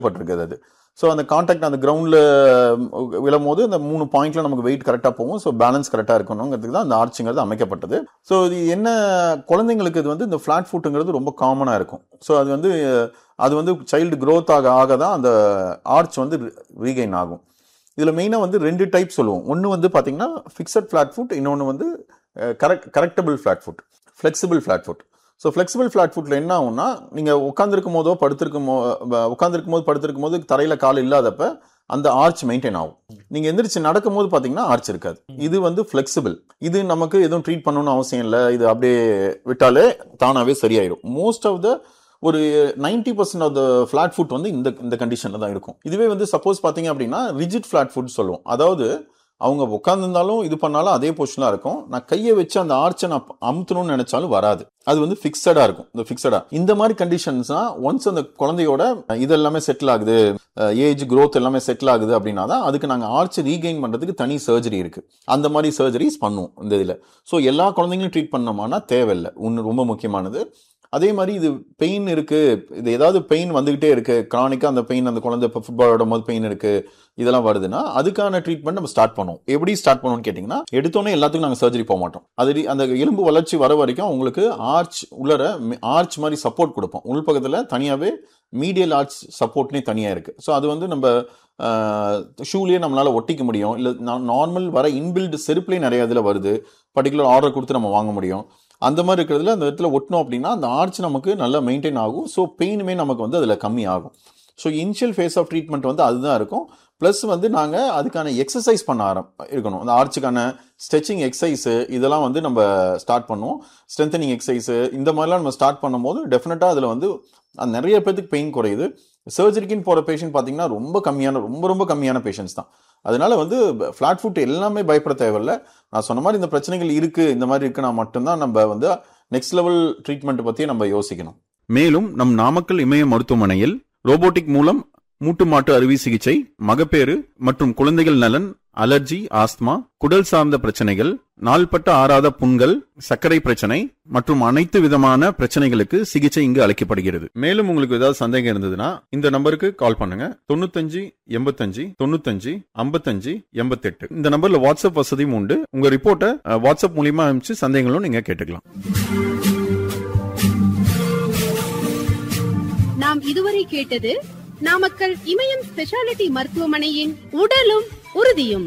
பட்டிருக்குது அது ஸோ அந்த காண்டாக்ட் அந்த கிரவுண்டில் விழும்போது அந்த மூணு பாயிண்ட்ல நமக்கு வெயிட் கரெக்டாக போகும் ஸோ பேலன்ஸ் கரெக்டாக இருக்கணுங்கிறதுக்கு தான் அந்த ஆர்ச்சுங்கிறது அமைக்கப்பட்டது ஸோ இது என்ன குழந்தைங்களுக்கு இது வந்து இந்த ஃப்ளாட் ஃபுட்டுங்கிறது ரொம்ப காமனாக இருக்கும் ஸோ அது வந்து அது வந்து சைல்டு growth ஆக ஆக தான் அந்த ஆர்ச் வந்து ரீகெயின் ஆகும் இதில் மெயினாக வந்து ரெண்டு டைப் சொல்லுவோம் ஒன்று வந்து பார்த்தீங்கன்னா ஃபிக்ஸட் ஃப்ளாட் ஃபுட் இன்னொன்று வந்து correct correctable flat foot flexible flat foot so flexible flat ஃபுட்டில் என்ன ஆகும்னா நீங்கள் உட்காந்துருக்கும் போதோ படுத்திருக்கும் போ உட்காந்துருக்கும் போது படுத்திருக்கும் போது தரையில் கால் இல்லாதப்ப அந்த ஆர்ச் மெயின்டைன் ஆகும் நீங்கள் எந்திரிச்சு நடக்கும் போது பார்த்தீங்கன்னா ஆர்ச் இருக்காது இது வந்து ஃப்ளெக்சிபிள் இது நமக்கு எதுவும் ட்ரீட் பண்ணணும்னு அவசியம் இல்லை இது அப்படியே விட்டாலே தானாகவே சரியாயிடும் மோஸ்ட் ஆஃப் த ஒரு ninety percent of the flat foot வந்து இந்த இந்த கண்டிஷனில் தான் இருக்கும் இதுவே வந்து சப்போஸ் பார்த்தீங்க அப்படின்னா ரிஜிட் ஃப்ளாட் ஃபுட் சொல்லுவோம் அதாவது அவங்க உட்காந்துருந்தாலும் இது பண்ணாலும் அதே பொசிஷனாக இருக்கும் நான் கையை வச்சு அந்த ஆர்ச்சை நான் அமுத்தணும்னு நினைச்சாலும் வராது அது வந்து ஃபிக்ஸடாக இருக்கும் இந்த ஃபிக்ஸடாக இந்த மாதிரி கண்டிஷன்ஸ்னா ஒன்ஸ் அந்த குழந்தையோட இது எல்லாமே செட்டில் ஆகுது ஏஜ் growth எல்லாமே செட்டில் ஆகுது அப்படின்னா தான் அதுக்கு நாங்கள் ஆர்ச் ரீகெயின் பண்ணுறதுக்கு தனி சர்ஜரி இருக்குது அந்த மாதிரி சர்ஜரிஸ் பண்ணுவோம் இந்த இதில் ஸோ எல்லா குழந்தைங்களும் ட்ரீட் பண்ணோமானா தேவையில்லை ஒன்று ரொம்ப முக்கியமானது அதே மாதிரி இது பெயின் இருக்கு இது ஏதாவது பெயின் வந்துகிட்டே இருக்கு கிரானிக்கா அந்த பெயின் அந்த குழந்தை இப்போ ஃபுட்பால் ஆடும் போது பெயின் இருக்கு இதெல்லாம் வருதுன்னா அதுக்கான ட்ரீட்மெண்ட் நம்ம ஸ்டார்ட் பண்ணுவோம் எப்படி ஸ்டார்ட் பண்ணுவோம்னு கேட்டிங்கன்னா எடுத்தோன்னே எல்லாத்துக்கும் நாங்கள் சர்ஜரி போக மாட்டோம் அது re- அந்த எலும்பு வளர்ச்சி வர வரைக்கும் உங்களுக்கு ஆர்ச் உள்ளர ஆர்ச் மாதிரி சப்போர்ட் கொடுப்போம் உள்பக்கத்தில் தனியாகவே மீடியல் ஆர்ச் சப்போர்ட்னே தனியாக இருக்கு ஸோ அது வந்து நம்ம ஷூலேயே நம்மளால ஒட்டிக்க முடியும் இல்லை நார்மல் வர இன்பில்ட் செருப்புலேயே நிறைய இதில் வருது பர்டிகுலர் ஆர்டர் கொடுத்து நம்ம வாங்க முடியும் அந்த மாதிரி இருக்கிறதுல அந்த இடத்துல ஒட்டணும் அப்படின்னா அந்த ஆர்ச் நமக்கு நல்லா மெயின்டைன் ஆகும் ஸோ பெயினுமே நமக்கு வந்து அதில் கம்மி ஆகும் so initial phase of treatment வந்து அதுதான் இருக்கும் ப்ளஸ் வந்து நாங்கள் அதுக்கான எக்ஸசைஸ் பண்ண ஆரம் இருக்கணும் அந்த ஆர்ச்சுக்கான ஸ்ட்ரெச்சிங் எக்ஸசைஸு இதெல்லாம் வந்து நம்ம ஸ்டார்ட் பண்ணுவோம் ஸ்ட்ரென்தனிங் எக்ஸசைஸு இந்த மாதிரிலாம் நம்ம ஸ்டார்ட் பண்ணும்போது டெஃபினட்டாக அதில் வந்து அது நிறைய பேத்துக்கு பெயின் குறையுது சர்ஜரிக்குன்னு போகிற பேஷண்ட் பார்த்தீங்கன்னா ரொம்ப கம்மியான ரொம்ப ரொம்ப கம்மியான பேஷண்ட்ஸ் தான் அதனால வந்து ஃப்ளாட் ஃபுட் எல்லாமே பயப்பட தேவையில்ல நான் சொன்ன மாதிரி இந்த பிரச்சனைகள் இருக்கு இந்த மாதிரி இருக்குன்னா மட்டும்தான் நம்ம வந்து நெக்ஸ்ட் லெவல் ட்ரீட்மெண்ட் பற்றி நம்ம யோசிக்கணும் மேலும் நம் நாமக்கல் இமய மருத்துவமனையில் ரோபோட்டிக் மூலம் மூட்டு மாட்டு அறுவை சிகிச்சை மகப்பேறு மற்றும் குழந்தைகள் நலன் அலர்ஜி ஆஸ்துமா குடல் சார்ந்த பிரச்சனைகள் நாள்பட்ட ஆறாத புண்கள் சர்க்கரை பிரச்சனை மற்றும் அனைத்து விதமான பிரச்சனைகளுக்கு சிகிச்சை இங்கு அளிக்கப்படுகிறது மேலும் உங்களுக்கு ஏதாவது சந்தேகம் இருந்ததுன்னா இந்த நம்பருக்கு கால் பண்ணுங்க தொண்ணூத்தஞ்சு எண்பத்தஞ்சு தொண்ணூத்தஞ்சு ஐம்பத்தஞ்சு எண்பத்தெட்டு இந்த நம்பர்ல வாட்ஸ்அப் வசதியும் உண்டு உங்க ரிப்போர்ட்டை அஹ், வாட்ஸ்அப் மூலியமா அனுப்பிச்சு சந்தேகங்களும் நீங்க கேட்டுக்கலாம் நாம் இதுவரை கேட்டது நாமக்கல் இமயம் ஸ்பெஷாலிட்டி மருத்துவமனையின் உடலும் உறுதியும்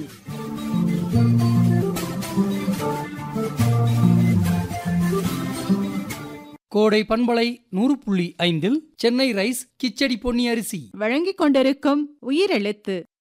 கோடை பண்பலை நூறு புள்ளி ஐந்தில் சென்னை ரைஸ் கிச்சடி பொன்னி அரிசி வழங்கிக் கொண்டிருக்கும் உயிரெழுத்து